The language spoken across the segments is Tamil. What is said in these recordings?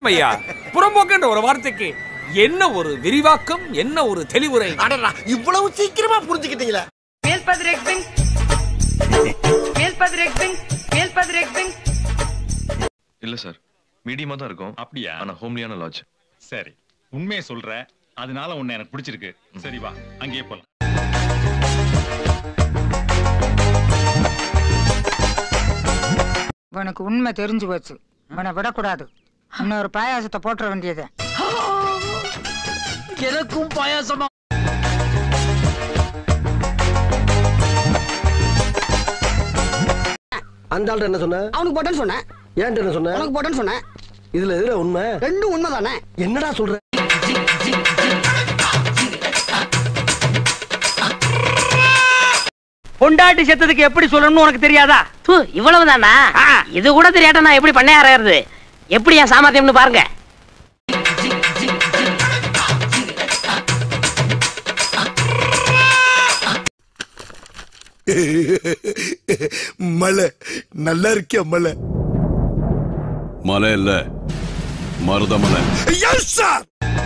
ஐயா புறம்போக்குன்ற ஒரு வார்த்தைக்கு என்ன ஒரு விரிவாக்கம் என்ன ஒரு தெளிவுரை அடடா இவ்வளவு சீக்கிரமா புரிஞ்சுக்கிட்டீங்களா Meelpadrekting. Meelpadrekting. Meelpadrekting. இல்ல சார் மீடியமா தான் இருக்கும் அப்படியா ஆனா ஹோம்லியான லாட்ஜ் சரி உண்மையை சொல்ற அதனால உன்னை எனக்கு பிடிச்சிருக்கு சரி வா அங்கேயே போலாம் உனக்கு உண்மை தெரிஞ்சு போச்சு உன்னை விடக்கூடாது இன்னொரு பாயாசத்தை போட்டுற வேண்டியது எனக்கும் பாயாசமா அந்த ஆள்கிட்ட என்ன சொன்ன அவனுக்கு போட்டேன்னு சொன்னேன் ஏன்ட்ட என்ன சொன்ன உனக்கு போட்டேன்னு சொன்னேன் இதுல எதுல உண்மை ரெண்டும் உண்மை தானே என்னடா சொல்ற பொண்டாட்டி செத்ததுக்கு எப்படி சொல்லணும்னு உனக்கு தெரியாதா தூ இவ்வளவுதானா இது கூட தெரியாட்ட நான் எப்படி பண்ணைய ஆறாயிருது எப்படி என் சாமர்த்தியம்னு பாருங்க மலை நல்லா இருக்கியா மலை மலை இல்ல மருதமலை எஸ் சார்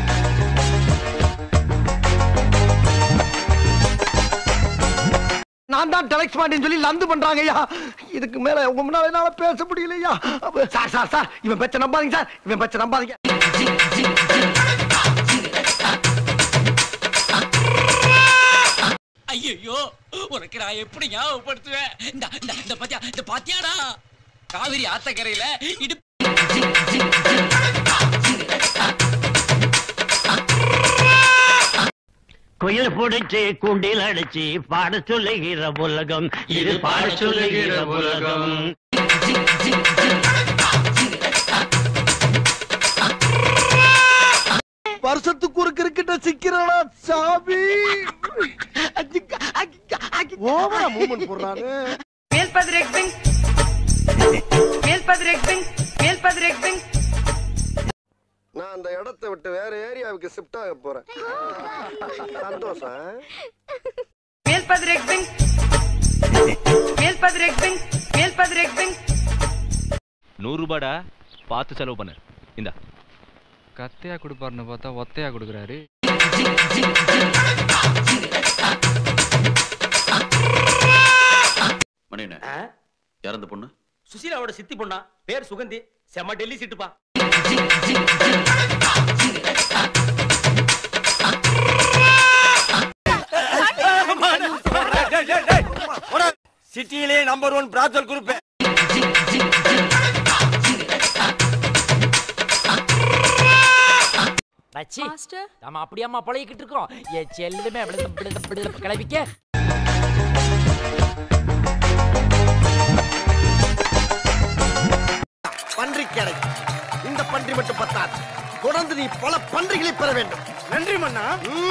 நான் தான் டெலக்ஸ் மாட்டேன்னு சொல்லி லந்து பண்றாங்க ஐயா இதுக்கு மேல உங்க முன்னால என்னால பேச முடியலையா சார் சார் சார் இவன் பேச்ச நம்பாதீங்க சார் இவன் பேச்ச நம்பாதீங்க ஐயோ உனக்கு நான் எப்படி ஞாபகப்படுத்துவேன் இந்த இந்த இந்த பாத்தியா இந்த பாத்தியாடா காவிரி ஆத்தக்கரையில இடு குயில் பிடிச்சு கூண்டில் அடிச்சு பாட சொல்லுகிற உலகம் இது பாட சொல்லுகிற உலகம் வருஷத்துக்கு ஒரு கிரிக்கெட்ட சிக்கிறடா சாமி ஓவரா மூமெண்ட் போடுறானு Meelpadrekting. Meelpadrekting. Meelpadrekting. நான் அந்த இடத்தை விட்டு வேற ஏரியாவுக்கு ஷிஃப்ட் ஆக போறேன் சந்தோஷம் Meelpadrekting. Meelpadrekting. Meelpadrekting. நூறு ரூபாடா பார்த்து செலவு பண்ணு இந்தா கத்தையா கொடுப்பாருன்னு பார்த்தா ஒத்தையா கொடுக்குறாரு மணியண்ணே யார் அந்த பொண்ணு சுசீலாவோட சித்தி பொண்ணா பேர் சுகந்தி செம்ம டெல்லி சிட்டுப்பா சிட்டியிலே நம்பர் ஒன் பிராத்தல் குரூப் ரச்சி நம்ம அப்படியாம்மா பழகிக்கிட்டு இருக்கோம் என் செல்லுமே கிளப்பிக்க பன்றி கடை இந்த பன்றி மட்டும் பத்தாது தொடர்ந்து நீ பல பன்றிகளை பெற வேண்டும் நன்றி மன்னா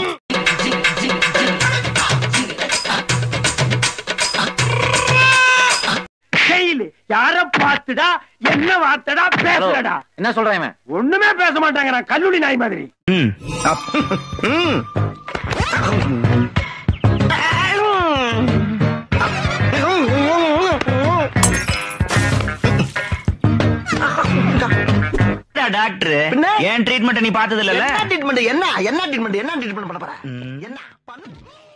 செயலு யார பார்த்துடா என்ன வார்த்தடா பேசுறடா என்ன சொல்றேன் ஒண்ணுமே பேச மாட்டாங்க நான் கல்லூரி நாய் மாதிரி டாக்டர் என் ட்ரீட்மெண்ட் நீ பார்த்தது இல்ல என்ன ட்ரீட்மெண்ட் என்ன என்ன ட்ரீட்மெண்ட் என்ன ட்ரீட்மெண்ட் பண்ண போற என்ன பண்ணு